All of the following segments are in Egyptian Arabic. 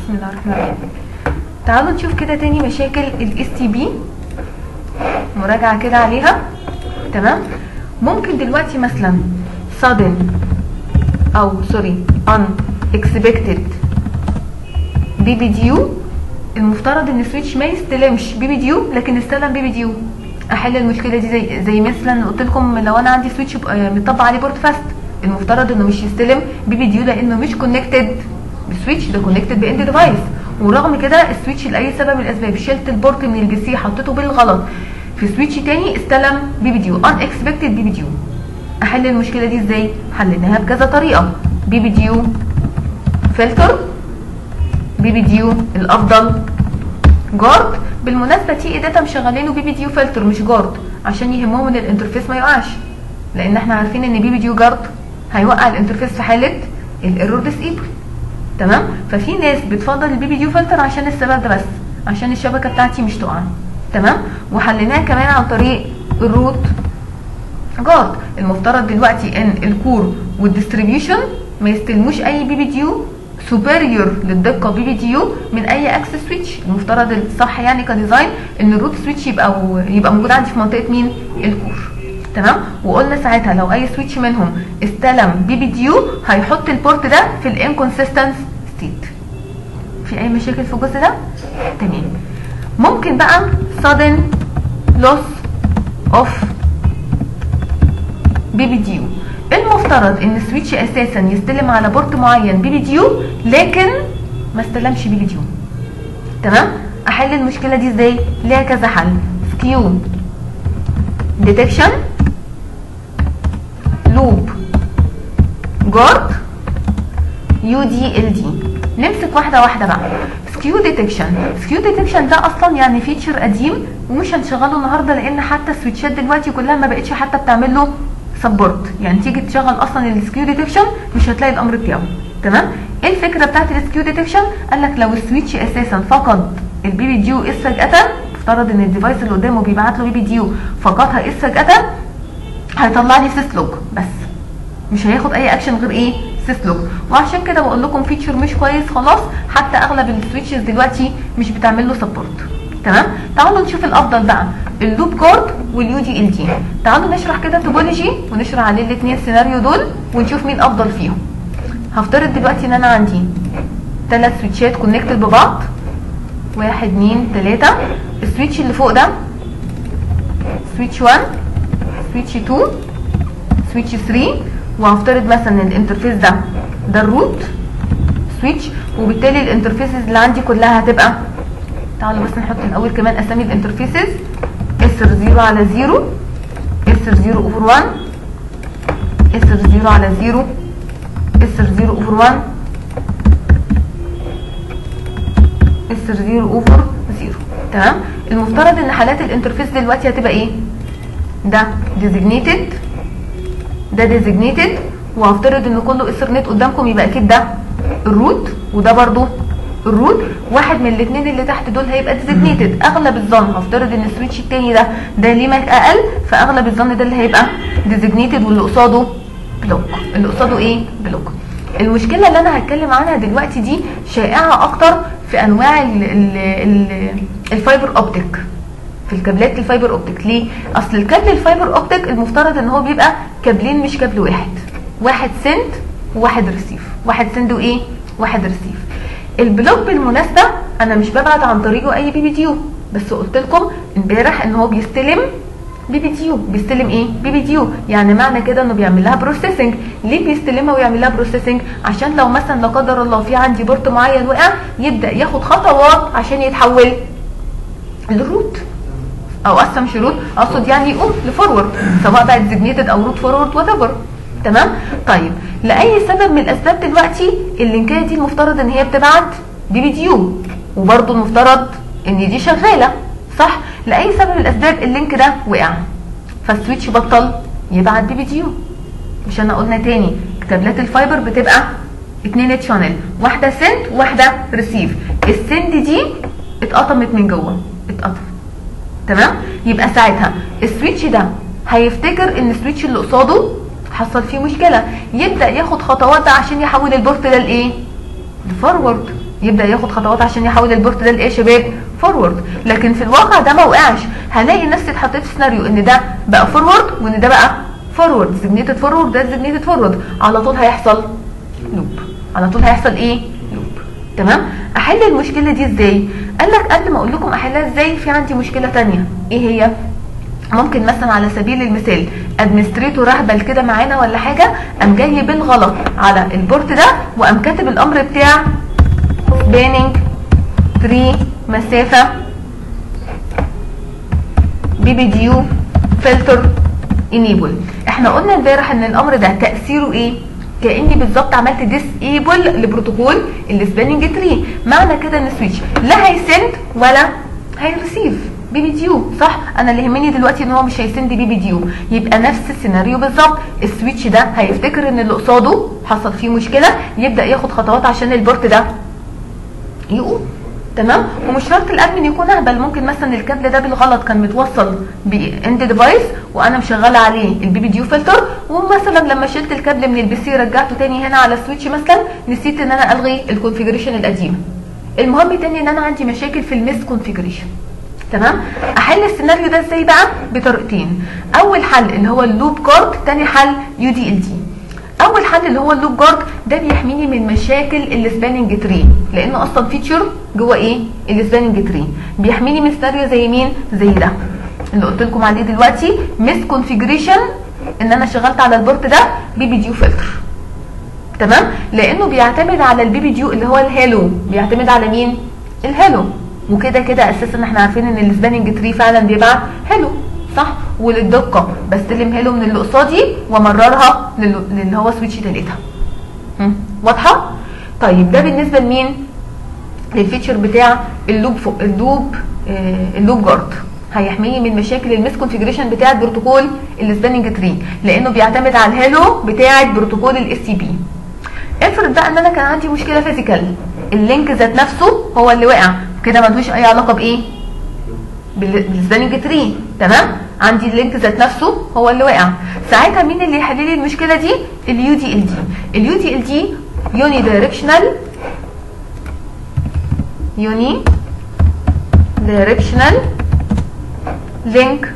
بسم الله الرحمن الرحيم تعالوا نشوف كده تاني مشاكل الاس تي بي مراجعه كده عليها تمام ممكن دلوقتي مثلا sudden او سوري unexpected بي بي ديو المفترض ان السويتش ما يستلمش بي بي ديو لكن استلم بي بي ديو احل المشكله دي زي زي مثلا قلت لكم لو انا عندي سويتش مطبق عليه بورت فاست المفترض انه مش يستلم بي بي ديو لانه مش كونكتد بالسويتش ده كونكتد باند ديفايس ورغم كده السويتش لاي سبب من الاسباب شلت البورت من البي سي حطيته بالغلط في سويتش تاني استلم بي بي ديو ان اكسبكتد بي بي ديو احل المشكله دي ازاي حليناها بكذا طريقه بي بي ديو فلتر بي بي ديو الافضل جارد بالمناسبه تي اي داتا مشغلينه بي بي ديو فلتر مش جارد عشان يهمهم ان الانترفيس ما يقعش لان احنا عارفين ان بي بي ديو جارد هيوقع الانترفيس في حاله الايرور ديسيبل تمام ففي ناس بتفضل البي بي ديو فلتر عشان السبب ده بس عشان الشبكه بتاعتي مش تقع تمام وحليناها كمان عن طريق الروت جارد المفترض دلوقتي ان الكور والديستريبيوشن ما يستلموش اي بي بي ديو سوبيريور للدقه بي بي ديو من اي اكسس سويتش المفترض الصح يعني كديزاين ان الروت سويتش يبقى يبقى موجود عندي في منطقه مين الكور تمام وقلنا ساعتها لو اي سويتش منهم استلم بي بي ديو هيحط البورت ده في الانكونسيستنس ستيت في اي مشاكل في الجزء ده تمام ممكن بقى sudden loss of بي بي ديو المفترض ان السويتش اساسا يستلم على بورت معين بي بي ديو لكن ما استلمش بي بي ديو تمام احل المشكله دي ازاي ليها كذا حل سكيو ديتكشن لوب جارد يو دي ال دي نمسك واحده واحده بقى سكيو ديتكشن سكيو ديتكشن ده اصلا يعني فيتشر قديم ومش هنشغله النهارده لان حتى السويتشات دلوقتي كلها ما بقتش حتى بتعمل له سبورت يعني تيجي تشغل اصلا السكيو ديتكشن مش هتلاقي الامر بتاعه تمام ايه الفكره بتاعت السكيو ديتكشن قال لك لو السويتش اساسا فقد البي بي ديو اس فجاه افترض ان الديفايس اللي قدامه بيبعت له بي بي ديو فقدها اس فجاه هيطلع لي سيسلوج بس مش هياخد اي اكشن غير ايه سيسلوج وعشان كده بقول لكم فيتشر مش كويس خلاص حتى اغلب السويتشز دلوقتي مش بتعمل له سبورت تمام تعالوا نشوف الافضل بقى اللوب جارد واليو دي ال دي تعالوا نشرح كده توبولوجي ونشرح عليه الاثنين سيناريو دول ونشوف مين افضل فيهم هفترض دلوقتي ان انا عندي ثلاث سويتشات كونكتد ببعض واحد اتنين تلاتة السويتش اللي فوق ده سويتش 1 سويتش 2 سويتش 3 وهفترض مثلا الانترفيس ده ده الروت سويتش وبالتالي الانترفيسز اللي عندي كلها هتبقى تعالوا بس نحط الاول كمان اسامي الانترفيسز اسر 0 على 0 اسر 0 اوفر 1 اسر 0 على 0 اسر 0 اوفر 1 اسر 0 اوفر 0 تمام المفترض ان حالات الانترفيس دلوقتي هتبقى ايه ده ديزيجنيتد ده ديزيجنيتد وهفترض ان كله اثرنت قدامكم يبقى اكيد ده الروت وده برضو الروت واحد من الاثنين اللي تحت دول هيبقى ديزيجنيتد اغلب الظن هفترض ان السويتش التاني ده ده ليه ماك اقل فاغلب الظن ده اللي هيبقى ديزيجنيتد واللي قصاده بلوك اللي قصاده ايه بلوك المشكله اللي انا هتكلم عنها دلوقتي دي شائعه اكتر في انواع ال ال ال الفايبر اوبتيك في الكابلات الفايبر اوبتيك ليه اصل الكابل الفايبر اوبتيك المفترض ان هو بيبقى كابلين مش كابل واحد واحد سند وواحد ريسيف واحد سند وايه واحد ريسيف البلوك بالمناسبه انا مش ببعت عن طريقه اي بي بي ديو بس قلت لكم امبارح ان هو بيستلم بي بي ديو بيستلم ايه بي بي ديو يعني معنى كده انه بيعمل لها بروسيسنج ليه بيستلمها ويعمل لها بروسيسنج عشان لو مثلا لا قدر الله في عندي بورت معين وقع يبدا ياخد خطوات عشان يتحول للروت او قسم شروط اقصد يعني يقوم لفورورد سواء بقى ديزيجنيتد او روت فورورد وات ايفر تمام طيب لاي سبب من الاسباب دلوقتي اللينكايه دي المفترض ان هي بتبعت بي بي ديو وبرده المفترض ان دي شغاله صح لاي سبب من الاسباب اللينك ده وقع فالسويتش بطل يبعت بي بي ديو مش انا قلنا تاني كابلات الفايبر بتبقى اتنين تشانل واحده سند وواحده ريسيف السند دي اتقطمت من جوه اتقطمت تمام يبقى ساعتها السويتش ده هيفتكر ان السويتش اللي قصاده حصل فيه مشكله يبدا ياخد خطوات عشان يحول البورت ده لايه لفورورد يبدا ياخد خطوات عشان يحول البورت ده لايه يا شباب فورورد لكن في الواقع ده ما وقعش هلاقي نفسي اتحطيت في سيناريو ان ده بقى فورورد وان ده بقى فورورد ديزجنيتد فورورد ده ديزجنيتد فورورد على طول هيحصل لوب على طول هيحصل ايه لوب تمام احل المشكله دي ازاي قال لك قبل ما اقول لكم احلها ازاي في عندي مشكله تانية ايه هي ممكن مثلا على سبيل المثال ادمنستريتور اهبل كده معانا ولا حاجه قام جاي بالغلط على البورت ده وقام كاتب الامر بتاع سباننج تري مسافه بي بي ديو فلتر انيبل احنا قلنا امبارح ان الامر ده تاثيره ايه كاني بالظبط عملت ديسيبل لبروتوكول السباننج تري معنى كده ان السويتش لا هيسند ولا هيرسيف بي بي ديو صح انا اللي يهمني دلوقتي ان هو مش هيسند بي بي ديو يبقى نفس السيناريو بالظبط السويتش ده هيفتكر ان اللي قصاده حصل فيه مشكله يبدا ياخد خطوات عشان البورت ده يقوم تمام ومش شرط الادمن يكون اهبل ممكن مثلا الكابل ده بالغلط كان متوصل باند ديفايس وانا مشغله عليه البي بي ديو فلتر ومثلا لما شلت الكابل من البي سي رجعته تاني هنا على السويتش مثلا نسيت ان انا الغي الكونفيجريشن القديمه المهم تاني ان انا عندي مشاكل في الميس كونفيجريشن تمام احل السيناريو ده ازاي بقى بطريقتين اول حل اللي هو اللوب جارد تاني حل يو دي ال دي اول حل اللي هو اللوب جارد ده بيحميني من مشاكل السباننج تري لانه اصلا فيتشر جوه ايه السباننج تري بيحميني من سيناريو زي مين زي ده اللي قلت لكم عليه دلوقتي ميس كونفيجريشن ان انا شغلت على البورت ده بي بي ديو فلتر تمام لانه بيعتمد على البي بي ديو اللي هو الهالو بيعتمد على مين الهالو وكده كده اساسا احنا عارفين ان السباننج تري فعلا بيبعت هالو صح وللدقه بستلم هالو من اللي قصادي وامررها لل- للي هو سويتش تالتها هم، واضحه طيب ده بالنسبه لمين للفيتشر بتاع اللوب فوق اللوب آه اللوب جارد هيحميني من مشاكل الميس كونفيجريشن بتاعه بروتوكول السباننج تري لانه بيعتمد على الهالو بتاعه بروتوكول الاس سي بي افرض بقى ان انا كان عندي مشكله فيزيكال اللينك ذات نفسه هو اللي وقع كده ملوش اي علاقه بايه بال- بالسباننج تري تمام عندي اللينك ذات نفسه هو اللي وقع ساعتها مين اللي يحل لي المشكله دي اليو دي ال دي اليو دي ال دي يوني دايركشنال يوني دايركشنال لينك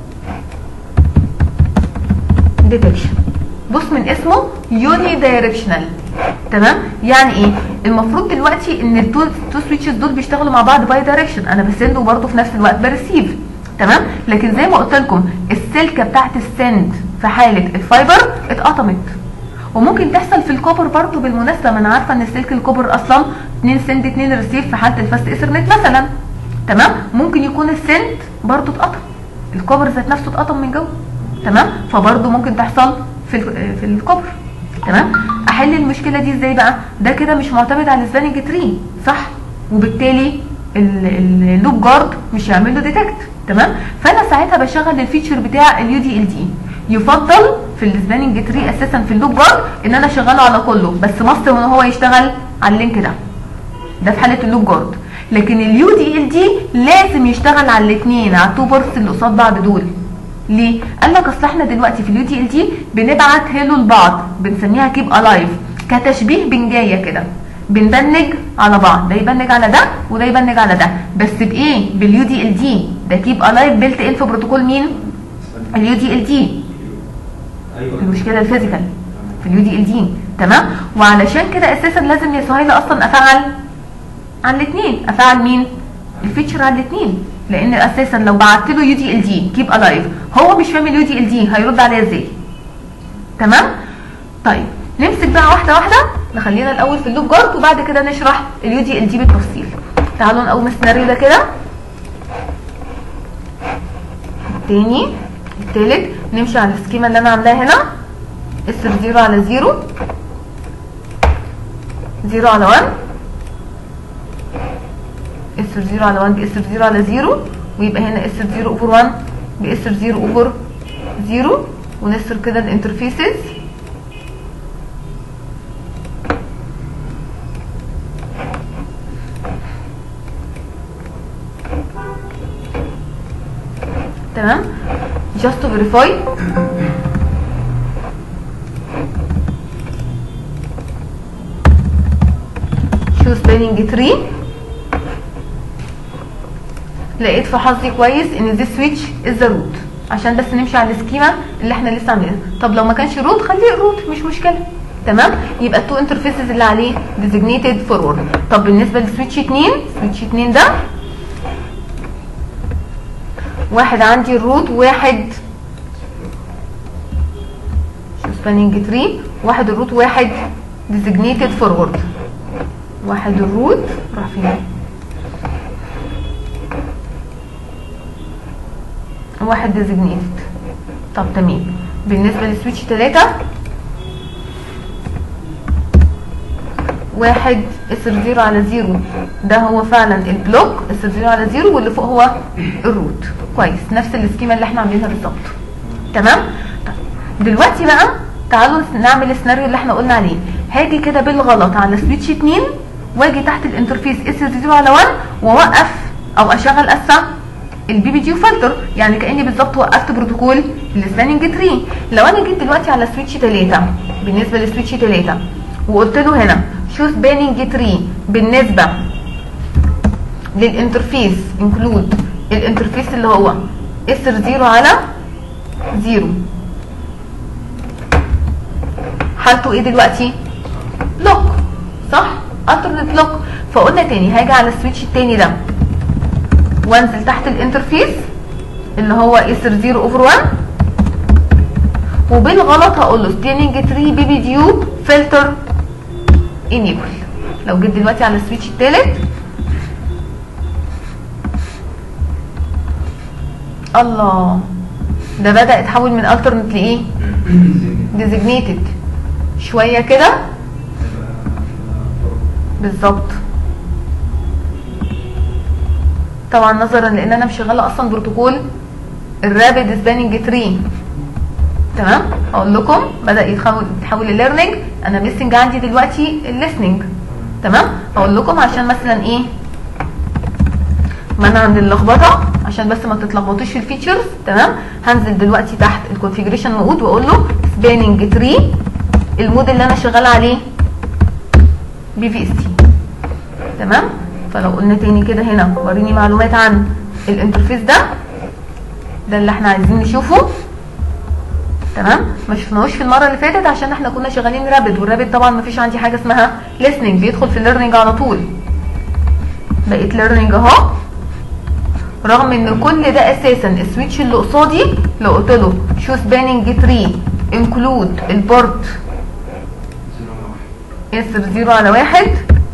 ديتكشن بص من اسمه يوني دايركشنال تمام يعني ايه المفروض دلوقتي ان التو تو سويتشز دول بيشتغلوا مع بعض باي دايركشن انا بسند وبرده في نفس الوقت بريسيف تمام لكن زي ما قلت لكم السلكه بتاعت السند في حاله الفايبر اتقطمت وممكن تحصل في الكوبر برضه بالمناسبه ما انا عارفه ان السلك الكوبر اصلا 2 سند 2 ريسيف في حاله الفاست ايثرنت مثلا تمام ممكن يكون السند برضه اتقطم الكوبر ذات نفسه اتقطم من جوه تمام فبرضه ممكن تحصل في ال- في الكوبر تمام احل المشكله دي ازاي بقى ده كده مش معتمد على السباننج تري صح وبالتالي ال- ال- اللوب جارد مش هيعمل له ديتكت تمام فانا ساعتها بشغل الفيتشر بتاع اليو دي ال دي يفضل في السباننج تري اساسا في اللوب جارد ان انا اشغله على كله بس مصر ان هو يشتغل على اللينك ده ده في حاله اللوب جارد لكن اليو دي ال دي لازم يشتغل على الاثنين على التو بورتس اللي قصاد بعض دول ليه؟ قال لك اصل احنا دلوقتي في اليو دي ال دي بنبعت هيلو لبعض بنسميها كيب الايف كتشبيه بنجايه كده بنبنج على بعض ده يبنج على ده وده يبنج على ده بس بايه؟ باليو دي ال دي ده كيب الايف بيلت ان في بروتوكول مين؟ اليو دي ال دي ايوه المشكله الفيزيكال في اليو دي ال دي تمام وعلشان كده اساسا لازم يا سهيله اصلا افعل على الاثنين افعل مين الفيتشر على الاثنين لان اساسا لو بعت له يو دي ال دي كيب الايف هو مش فاهم اليو دي ال دي هيرد عليا ازاي تمام طيب نمسك بقى واحده واحده نخلينا الاول في اللوب جارد وبعد كده نشرح اليو دي ال دي بالتفصيل تعالوا نقوم السيناريو ده كده التاني التالت نمشي على السكيما اللي انا عاملاها هنا اسر زيرو على زيرو زيرو على 1 اسر زيرو على 1 باسر زيرو على زيرو ويبقى هنا اسر زيرو اوفر 1 باسر زيرو اوفر زيرو ونسر كده الانترفيسز تمام just to verify choose سباننج تري لقيت في حظي كويس ان دي سويتش از ذا روت عشان بس نمشي على السكيما اللي احنا لسه عاملينها طب لو ما كانش روت خليه روت مش مشكله تمام يبقى التو انترفيسز اللي عليه ديزيجنيتد فورورد طب بالنسبه لسويتش 2 سويتش 2 ده واحد عندي الروت واحد سباننج تري واحد الروت واحد ديزيجنيتد فورورد واحد الروت راح فين واحد ديزيجنيتد طب تمام بالنسبه لسويتش 3 واحد اسر زيرو على زيرو ده هو فعلا البلوك اسر زيرو على زيرو واللي فوق هو الروت كويس نفس السكيما اللي احنا عاملينها بالظبط تمام طيب دلوقتي بقى تعالوا نعمل السيناريو اللي احنا قلنا عليه هاجي كده بالغلط على سويتش 2 واجي تحت الانترفيس اسر زيرو على 1 واوقف او اشغل اسا البي بي جي فلتر يعني كاني بالظبط وقفت بروتوكول السباننج تري لو انا جيت دلوقتي على سويتش 3 بالنسبه لسويتش 3 وقلت له هنا شو سباننج تري بالنسبه للانترفيس انكلود الانترفيس اللي هو اسر زيرو على زيرو حالته ايه دلوقتي لوك صح الترنت لوك فقلنا تاني هاجي على السويتش التاني ده وانزل تحت الانترفيس اللي هو اسر 0 اوفر 1 وبالغلط هقول له ستيننج 3 بي بي ديو فلتر انيبل لو جيت دلوقتي على السويتش التالت الله ده بدأ يتحول من alternate لايه designated شوية كده بالظبط طبعا نظرا لان انا مشغله اصلا بروتوكول الرابد سباننج تري تمام اقول لكم بدا يتحول يتحول الليرنينج انا ميسنج عندي دلوقتي الليسننج تمام اقول لكم عشان مثلا ايه منع من اللخبطه عشان بس ما تتلخبطوش في الفيتشرز تمام هنزل دلوقتي تحت الكونفيجريشن مود واقول له سباننج تري المود اللي انا شغاله عليه بي في اس تي تمام فلو قلنا تاني كده هنا وريني معلومات عن الانترفيس ده ده اللي احنا عايزين نشوفه تمام ما شفناهوش في المره اللي فاتت عشان احنا كنا شغالين رابد والرابد طبعا ما فيش عندي حاجه اسمها listening بيدخل في الليرنينج على طول بقيت ليرنينج اهو رغم ان كل ده اساسا السويتش اللي قصادي لو قلت له شو سباننج تري انكلود البورت اسر زيرو على واحد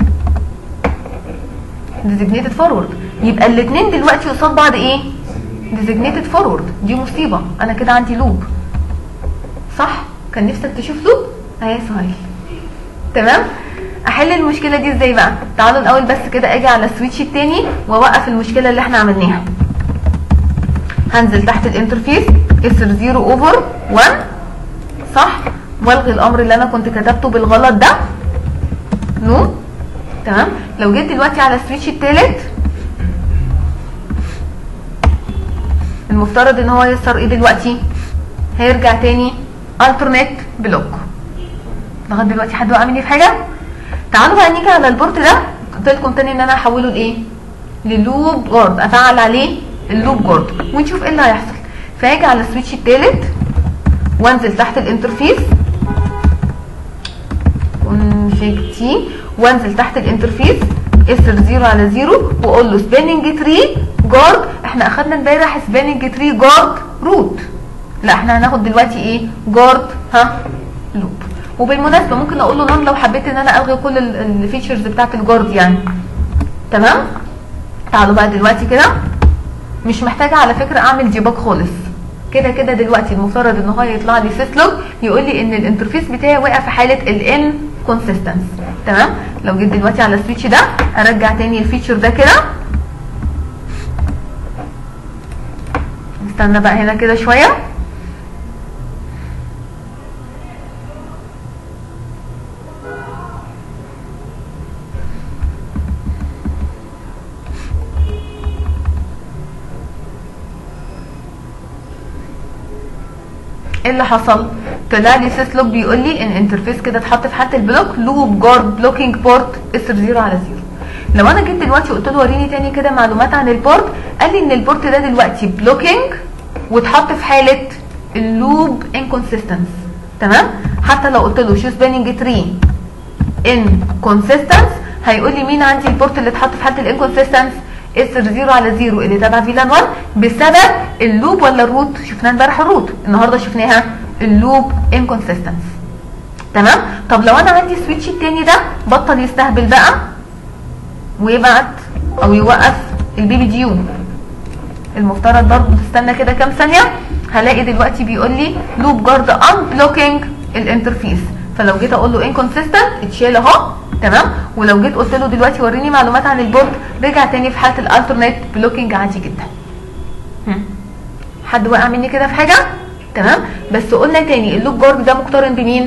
ديزيجنيتد فورورد يبقى الاثنين دلوقتي قصاد بعض ايه ديزيجنيتد فورورد دي مصيبه انا كده عندي لوب صح كان نفسك تشوف لوب اهي سهيل تمام احل المشكله دي ازاي بقى تعالوا الاول بس كده اجي على السويتش التاني واوقف المشكله اللي احنا عملناها هنزل تحت الانترفيس اسر 0 اوفر 1 صح والغي الامر اللي انا كنت كتبته بالغلط ده نو تمام لو جيت دلوقتي على السويتش التالت المفترض ان هو يسر ايه دلوقتي هيرجع تاني alternate بلوك لغايه دلوقتي حد وقع مني في حاجه تعالوا بقى نيجي على البورت ده قلت لكم تاني ان انا احوله لايه للوب جارد افعل عليه اللوب جارد ونشوف ايه اللي هيحصل فاجي على السويتش التالت وانزل تحت الانترفيس config تي وانزل تحت الانترفيس اسر 0 على 0 واقول له سباننج تري جارد احنا اخدنا امبارح سباننج تري جارد روت لا احنا هناخد دلوقتي ايه جارد ها لوب وبالمناسبه ممكن اقول له نون لو حبيت ان انا الغي كل الفيتشرز بتاعت الجارد يعني تمام تعالوا بقى دلوقتي كده مش محتاجه على فكره اعمل ديباج خالص كده كده دلوقتي المفترض ان هو يطلع لي سيسلوج يقول لي ان الانترفيس بتاعي واقع في حاله الان كونسيستنس تمام لو جيت دلوقتي على السويتش ده ارجع تاني الفيتشر ده كده نستنى بقى هنا كده شويه ايه اللي حصل طلع لي سيس لوج بيقول لي ان انترفيس كده اتحط في حاله البلوك لوب جارد بلوكينج بورت اسر 0 على 0 لو انا جيت دلوقتي قلت له وريني تاني كده معلومات عن البورت قال لي ان البورت ده دلوقتي بلوكينج واتحط في حاله اللوب انكونسيستنس تمام حتى لو قلت له شو سباننج تري ان كونسيستنس هيقول لي مين عندي البورت اللي اتحط في حاله الانكونسيستنس اسر 0 على 0 اللي تبع فيلان 1 بسبب اللوب ولا الروت شفناها امبارح الروت النهارده شفناها اللوب انكونسيستنس تمام طب لو انا عندي السويتش التاني ده بطل يستهبل بقى ويبعت او يوقف البي بي ديو المفترض برضه تستنى كده كام ثانيه هلاقي دلوقتي بيقول لي لوب جارد ان بلوكينج الانترفيس فلو جيت اقول له انكونسيستنت اتشال اهو تمام ولو جيت قلت له دلوقتي وريني معلومات عن البورد رجع تاني في حاله الالترنت بلوكينج عادي جدا هم. حد وقع مني كده في حاجه تمام بس قلنا تاني اللوب جارد ده مقترن بمين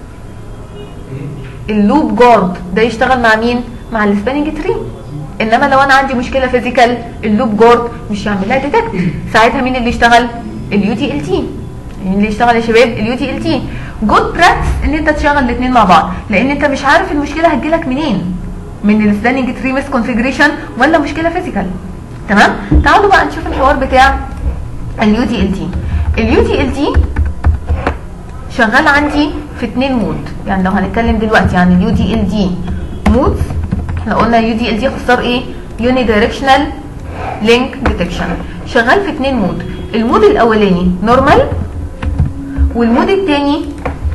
اللوب جارد ده يشتغل مع مين مع السباننج تري انما لو انا عندي مشكله فيزيكال اللوب جارد مش هيعمل لها ديتكت ساعتها مين اللي يشتغل اليو تي ال تي مين اللي يشتغل يا شباب اليو تي ال تي جود براكتس ان انت تشغل الاثنين مع بعض لان انت مش عارف المشكله هتجيلك منين من السباننج تري مس كونفيجريشن ولا مشكله فيزيكال تمام تعالوا بقى نشوف الحوار بتاع اليو تي ال تي اليو تي ال تي شغال عندي في اتنين مود يعني لو هنتكلم دلوقتي عن اليو دي ال دي مودز احنا قلنا يو دي ال دي اختصار ايه يوني دايركشنال لينك ديتكشن شغال في اتنين مود المود الاولاني نورمال والمود التاني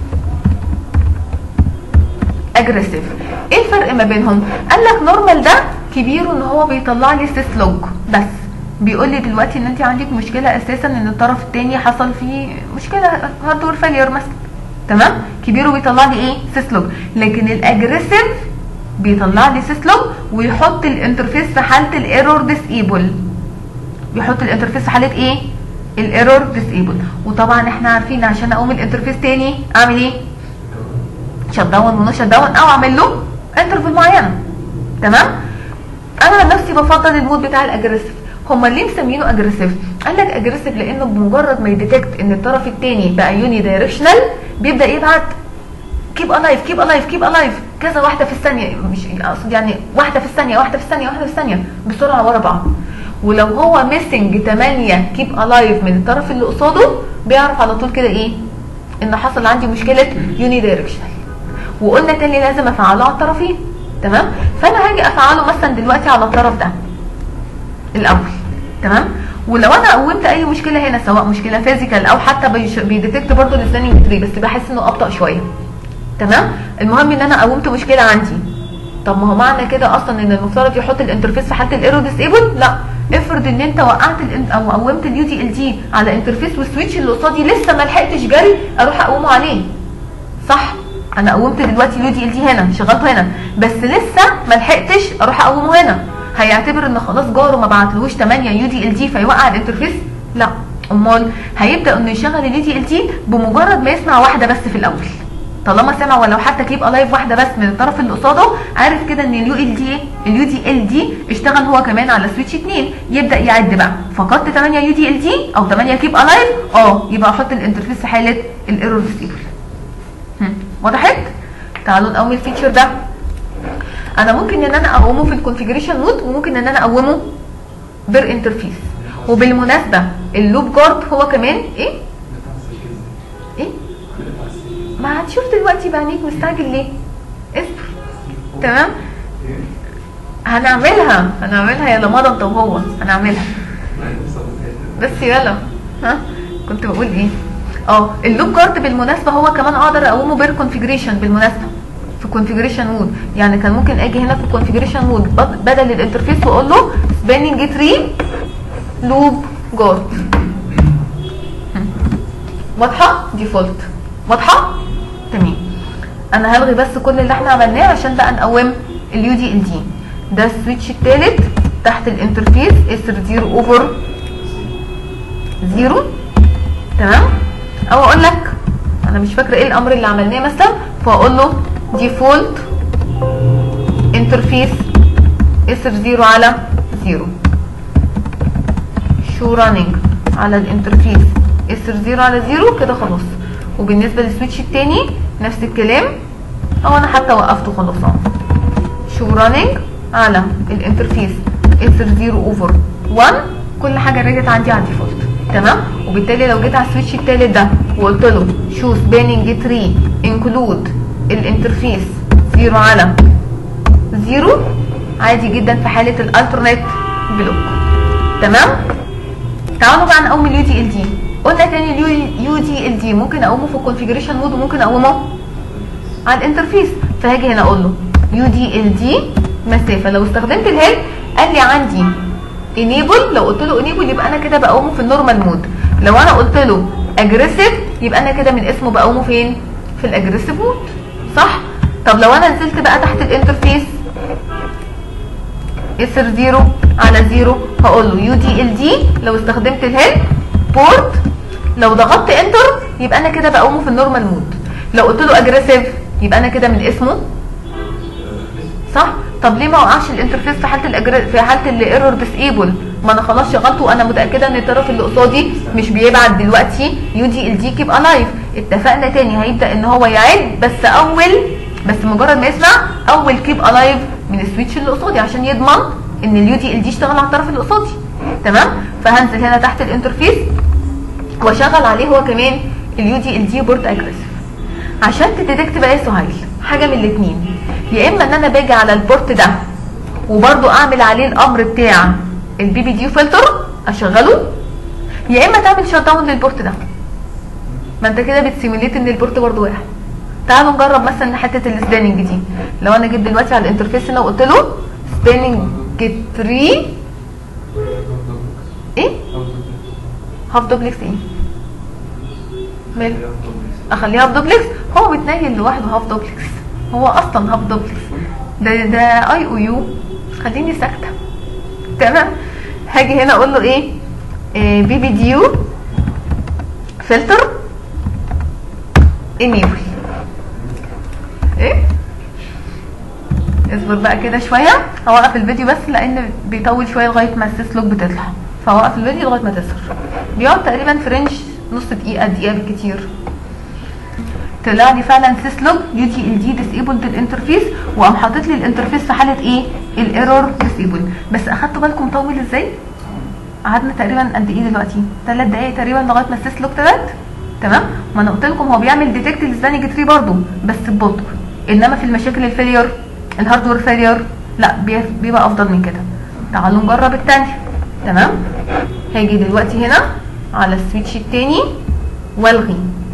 اجريسيف ايه الفرق ما بينهم قال لك نورمال ده كبيره ان هو بيطلع لي سيس لوج بس بيقول لي دلوقتي ان انت عندك مشكله اساسا ان الطرف الثاني حصل فيه مشكله هاردوير فيلير مثلا تمام كبيره بيطلع لي ايه سيس لوج لكن الاجريسيف بيطلع لي سيس لوج ويحط الانترفيس في حاله الايرور ديسيبل بيحط الانترفيس في حاله ايه الايرور ديسيبل وطبعا احنا عارفين عشان اقوم الانترفيس تاني اعمل ايه شت داون ونو شت داون او اعمل له انترفال معينه تمام انا عن نفسي بفضل المود بتاع الاجريسيف هما ليه مسمينه اجريسيف قال لك اجريسيف لانه بمجرد ما يديتكت ان الطرف الثاني بقى يوني دايركشنال بيبدا يبعت كيب الايف كيب الايف كيب الايف كذا واحده في الثانيه مش اقصد يعني واحده في الثانيه واحده في الثانيه واحده في الثانيه بسرعه ورا بعض ولو هو ميسنج 8 كيب الايف من الطرف اللي قصاده بيعرف على طول كده ايه ان حصل عندي مشكله يوني دايركشنال وقلنا تاني لازم افعله على الطرفين تمام فانا هاجي افعله مثلا دلوقتي على الطرف ده الاول تمام ولو انا قومت اي مشكله هنا سواء مشكله فيزيكال او حتى بيش- بيديتكت برضه السباننج تري بس بحس انه ابطا شويه تمام المهم ان انا قومت مشكله عندي طب ما هو معنى كده اصلا ان المفترض يحط الانترفيس في حاله الايرور ديسيبل لا افرض ان انت وقعت الانت او قومت اليو دي ال تي على انترفيس والسويتش اللي قصادي لسه ما لحقتش جري اروح اقومه عليه صح انا قومت دلوقتي اليو دي ال تي هنا شغلته هنا بس لسه ما لحقتش اروح اقومه هنا هيعتبر ان خلاص جاره ما بعتلهوش 8 يو دي ال تي فيوقع الانترفيس لا امال هيبدا انه يشغل اليو دي ال تي بمجرد ما يسمع واحده بس في الاول طالما سمع ولو حتى كيب الايف واحده بس من الطرف اللي قصاده عارف كده ان اليو ال دي اليو دي ال دي اشتغل هو كمان على سويتش 2 يبدا يعد بقى فقدت 8 يو دي ال دي او 8 كيب الايف اه يبقى احط الانترفيس في حاله الايرور ديسيبل وضحت تعالوا نقوم الفيتشر ده انا ممكن ان انا اقومه في الكونفيجريشن مود وممكن ان انا اقومه بير انترفيس وبالمناسبه اللوب جارد هو كمان ايه ايه ما هتشوف دلوقتي بعينيك مستعجل ليه اصبر تمام هنعملها هنعملها يا لمضى انت وهو هنعملها بس يلا ها كنت بقول ايه اه اللوب جارد بالمناسبه هو كمان اقدر اقومه بير كونفيجريشن بالمناسبه في كونفيجريشن مود يعني كان ممكن اجي هنا في الكونفيجريشن مود بدل الانترفيس واقول له سباننج تري لوب جارد واضحه ديفولت واضحه تمام انا هلغي بس كل اللي احنا عملناه عشان بقى نقوم اليو دي ال دي ده السويتش الثالث تحت الانترفيس اس 0 اوفر 0 تمام او اقول لك انا مش فاكره ايه الامر اللي عملناه مثلا فاقول له ديفولت انترفيس اس 0 على 0 شو راننج على الانترفيس اس 0 على 0 كده خلاص وبالنسبه للسويتش التاني نفس الكلام او انا حتى وقفته خلاص اهو شو راننج على الانترفيس اس 0 اوفر 1 كل حاجه رجعت عندي على الديفولت تمام وبالتالي لو جيت على السويتش التالت ده وقلت له شو سباننج تري انكلود الانترفيس 0 على 0 عادي جدا في حاله الالترنت بلوك تمام تعالوا بقى نقوم اليو دي ال دي قلنا تاني اليو دي ال دي ممكن اقومه في الكونفيجريشن مود وممكن اقومه على الانترفيس فهاجي هنا اقول له يو دي ال دي مسافه لو استخدمت الهيلب قال لي عندي انيبل لو قلت له انيبل يبقى انا كده بقومه في النورمال مود لو انا قلت له اجريسيف يبقى انا كده من اسمه بقومه فين في الاجريسيف مود صح طب لو انا نزلت بقى تحت الانترفيس اسر زيرو على زيرو هقول له يو دي ال دي لو استخدمت الهيلب بورت لو ضغطت انتر يبقى انا كده بقومه في النورمال مود لو قلت له اجريسيف يبقى انا كده من اسمه صح طب ليه ما وقعش الانترفيس في حاله الأجر... في حاله الايرور ديسيبل ما انا خلاص شغلته وانا متاكده ان الطرف اللي قصادي مش بيبعت دلوقتي يو دي ال دي كيب الايف اتفقنا تاني هيبدا ان هو يعد بس اول بس مجرد ما يسمع اول كيب الايف من السويتش اللي قصادي عشان يضمن ان اليو دي ال دي اشتغل على الطرف اللي قصادي تمام فهنزل هنا تحت الانترفيس واشغل عليه هو كمان اليو دي ال دي بورت اجريسيف عشان تديتكت بقى يا سهيل حاجه من الاثنين يا اما ان انا باجي على البورت ده وبرده اعمل عليه الامر بتاع البي بي دي فلتر اشغله يا اما تعمل شات داون للبورت ده ما انت كده بتسيميليت ان البورت برده واقع تعالوا نجرب مثلا حته السباننج دي لو انا جيت دلوقتي على الانترفيس هنا وقلت له سباننج 3 ايه هاف دوبلكس ايه ماله اخليها هاف دوبلكس هو بيتنيل لوحده هاف دوبلكس هو اصلا هاف دوبلكس ده ده اي او يو خليني ساكته تمام هاجي هنا اقول له ايه, إيه بي بي ديو فلتر انيبل ايه اصبر بقى كده شويه هوقف الفيديو بس لان بيطول شويه لغايه ما السيس لوج بتطلع فهوقف الفيديو لغايه ما تظهر بيقعد تقريبا في رينج نص دقيقه دقيقه بالكتير طلع لي فعلا سيس لوج يو دي ال دي ديسيبلد الانترفيس وقام حاطط لي الانترفيس في حاله ايه الايرور ديسيبل بس اخدتوا بالكم طول ازاي قعدنا تقريبا قد ايه دلوقتي 3 دقايق تقريبا لغايه ما السيس لوج طلعت تمام ما انا قلت لكم هو بيعمل ديتكت للزانج تري برضه بس ببطء انما في المشاكل الفيلير الهاردوير فيلير لا بيبقى افضل من كده تعالوا نجرب التاني تمام هاجي دلوقتي هنا على السويتش التاني والغي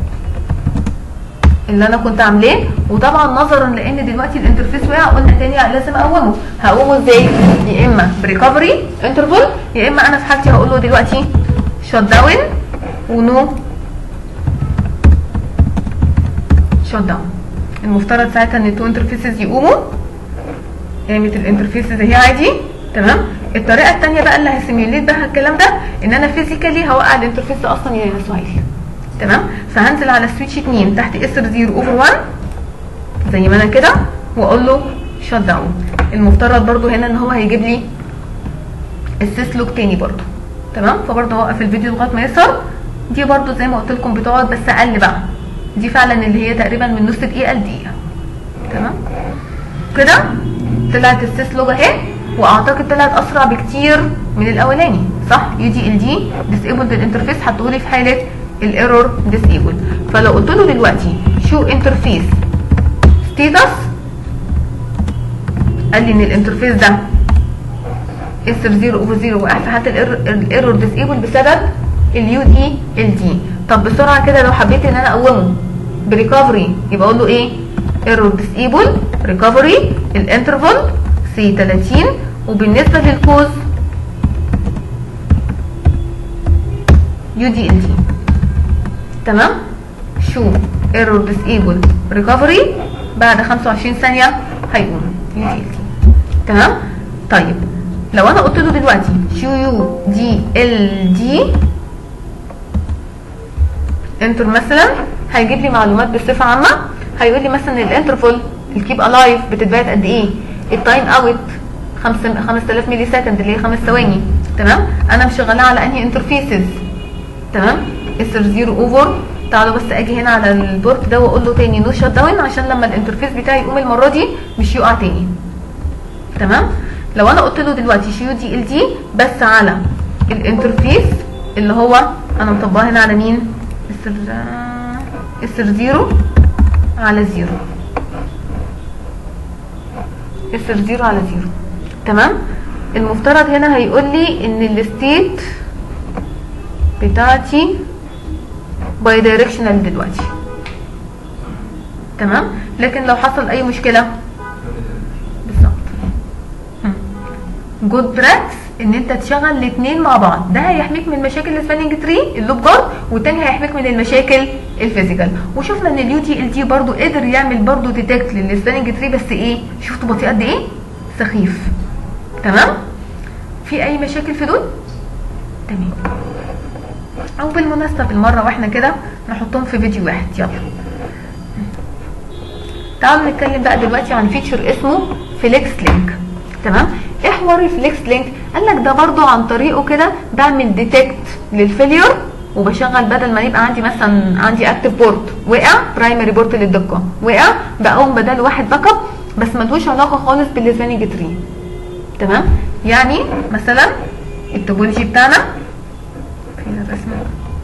اللي انا كنت عاملاه وطبعا نظرا لان دلوقتي الانترفيس وقع قلنا تاني لازم اقومه هقومه ازاي يا اما بريكفري انترفال يا اما انا في حالتي هقول له دلوقتي شوت داون ونو شوت داون المفترض ساعتها ان التو انترفيسز يقوموا قامت الانترفيسز اهي عادي تمام الطريقه الثانيه بقى اللي هسيميوليت بها الكلام ده ان انا فيزيكالي هوقع الانترفيس ده اصلا يا سهيل تمام فهنزل على سويتش 2 تحت اس 0 اوفر 1 زي ما انا كده واقول له شات داون المفترض برده هنا ان هو هيجيب لي السيس لوج تاني برده تمام فبرده هوقف الفيديو لغايه ما يظهر دي برده زي ما قلت لكم بتقعد بس اقل بقى دي فعلا اللي هي تقريبا من نص دقيقه لدقيقه تمام كده طلعت السيس لوج اهي واعتقد طلعت اسرع بكتير من الاولاني صح يو دي ال دي ديسيبلد الانترفيس حطولي في حاله الايرور ديسيبل فلو قلت له دلوقتي شو انترفيس ستيتس قال لي ان الانترفيس ده اس 0 اوفر 0 وقع في حاله الايرور ديسيبل بسبب اليو دي ال دي طب بسرعه كده لو حبيت ان انا اقومه بريكفري يبقى اقول له ايه ايرور ديسيبل ريكفري الانترفال سي 30 وبالنسبه للكوز يو دي ال دي تمام شو ايرور ديسيبل ريكفري بعد 25 ثانيه هيقوم يو دي ال دي تمام طيب لو انا قلت له دلوقتي شو يو دي ال دي انتر مثلا هيجيب لي معلومات بصفه عامه هيقول لي مثلا الانترفال الكيب الايف بتتبعت قد ايه التايم اوت 5000 ملي سكند اللي هي 5 ثواني تمام انا مشغلاه على انهي انترفيسز تمام اس ار 0 اوفر تعالوا بس اجي هنا على البورت ده واقول له تاني نو شات داون عشان لما الانترفيس بتاعي يقوم المره دي مش يقع تاني تمام لو انا قلت له دلوقتي شيو دي ال دي بس على الانترفيس اللي هو انا مطبقها هنا على مين اس ار اس ار 0 على 0 اس ار 0 على 0 تمام المفترض هنا هيقول لي ان الستيت بتاعتي باي دايركشنال دلوقتي تمام لكن لو حصل اي مشكله بالظبط جود براكس ان انت تشغل الاثنين مع بعض ده هيحميك من مشاكل السباننج تري اللوب جارد والتاني هيحميك من المشاكل الفيزيكال وشفنا ان اليو تي ال تي برضو قدر يعمل برضو ديتكت للسباننج تري بس ايه شفتوا بطيء قد ايه سخيف تمام في اي مشاكل في دول تمام او بالمناسبه بالمره واحنا كده نحطهم في فيديو واحد يلا تعالوا نتكلم بقى دلوقتي عن فيتشر اسمه فليكس لينك تمام ايه حوار الفليكس لينك قال لك ده برضو عن طريقه كده بعمل ديتكت للفيلير وبشغل بدل ما يبقى عندي مثلا عندي اكتف بورت وقع برايمري بورت للدقه وقع بقوم بدل واحد باك اب بس ملوش علاقه خالص بالليزانينج تري تمام يعني مثلا التوبولوجي بتاعنا فين الرسمه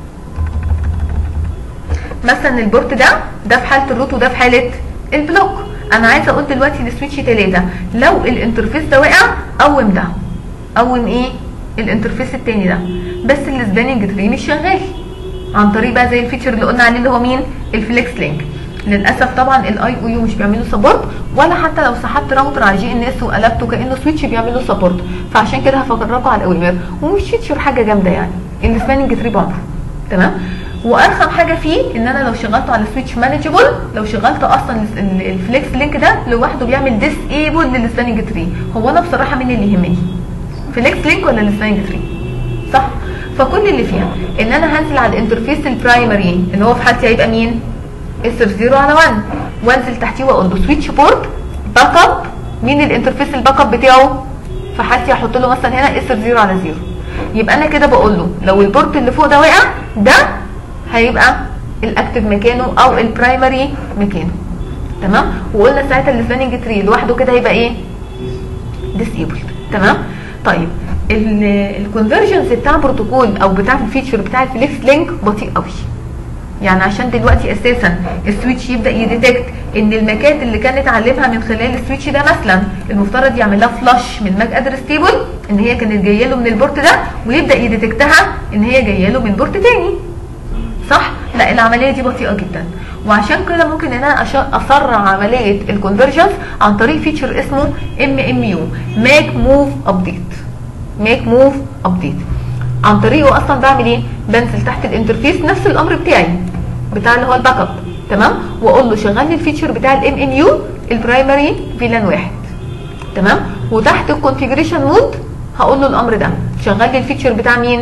مثلا البورت ده ده في حاله الروت وده في حاله البلوك انا عايزه اقول دلوقتي لسويتش 3 لو الانترفيس ده وقع قوم ده قوم ايه الانترفيس التاني ده بس السباننج تري مش شغال عن طريق بقى زي الفيتشر اللي قلنا عليه اللي هو مين الفليكس لينك للاسف طبعا الاي او يو مش بيعملوا سبورت ولا حتى لو سحبت راوتر على جي ان اس وقلبته كانه سويتش بيعملوا سبورت فعشان كده هفرجكم على الاوامر ومش فيتشر حاجه جامده يعني السباننج تري بامر تمام وارخم حاجه فيه ان انا لو شغلته على سويتش مانجبل لو شغلت اصلا الفليكس لينك ده لوحده بيعمل ديس ايبل للسباننج تري هو انا بصراحه مين اللي يهمني فليكس لينك ولا السباننج تري صح فكل اللي فيها ان انا هنزل على الانترفيس البرايمري اللي هو في حالتي هيبقى مين اس 0 على 1 وانزل تحتيه واقول له سويتش بورت باك اب مين الانترفيس الباك اب بتاعه في حالتي هحط له مثلا هنا اس 0 على 0 يبقى انا كده بقول له لو البورت اللي فوق ده وقع ده هيبقى الاكتف مكانه او البرايمري مكانه تمام وقلنا ساعتها السباننج تري لوحده كده هيبقى ايه ديسيبل تمام طيب الكونفرجنس بتاع بروتوكول او بتاع الفيتشر بتاع الفليكس لينك بطيء قوي يعني عشان دلوقتي اساسا السويتش يبدا يديتكت ان المكات اللي كانت علمها من خلال السويتش ده مثلا المفترض يعمل لها فلاش من ماك ادرس تيبل ان هي كانت جايه له من البورت ده ويبدا يديتكتها ان هي جايه له من بورت تاني صح لا العمليه دي بطيئه جدا وعشان كده ممكن ان انا اسرع عمليه الكونفرجنس عن طريق فيتشر اسمه ام ام يو ماك موف ابديت ماك موف ابديت عن طريقه اصلا بعمل ايه بنزل تحت الانترفيس نفس الامر بتاعي بتاع اللي هو الباك اب تمام واقول له شغل لي الفيتشر بتاع الام ام يو البرايمري فيلان واحد تمام وتحت الكونفيجريشن مود هقول له الامر ده شغل لي الفيتشر بتاع مين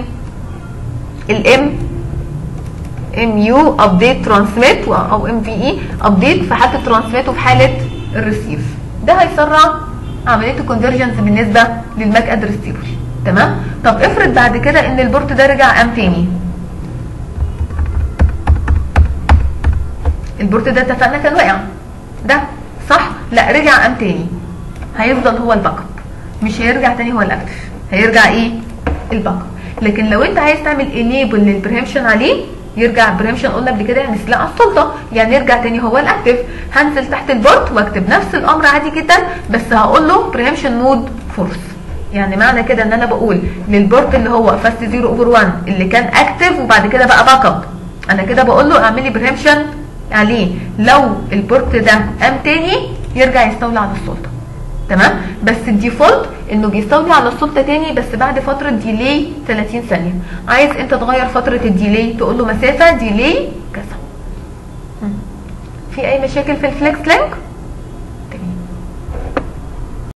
الام ام يو ابديت ترانسميت او ام في اي ابديت في حاله الترانسميت وفي حاله الريسيف ده هيسرع عمليه الكونفرجنس بالنسبه للماك ادرس تيبل تمام طب افرض بعد كده ان البورت ده رجع قام تاني البورت ده اتفقنا كان وقع ده صح لا رجع قام تاني هيفضل هو الباك اب مش هيرجع تاني هو الاكتف هيرجع ايه الباك اب لكن لو انت عايز تعمل انيبل للبريمشن عليه يرجع بريمشن قلنا قبل كده يعني سلاح السلطه يعني يرجع تاني هو الاكتف هنزل تحت البورت واكتب نفس الامر عادي جدا بس هقول له بريمشن مود فورس يعني معنى كده ان انا بقول للبورت اللي هو فاست 0 اوفر 1 اللي كان اكتف وبعد كده بقى باك اب انا كده بقول له اعمل لي بريمشن عليه لو البورت ده قام تاني يرجع يستولي على السلطه تمام بس الديفولت انه بيستولي على السلطه تاني بس بعد فتره ديلي 30 ثانيه عايز انت تغير فتره الديلي تقول له مسافه ديلي كذا في اي مشاكل في الفليكس لينك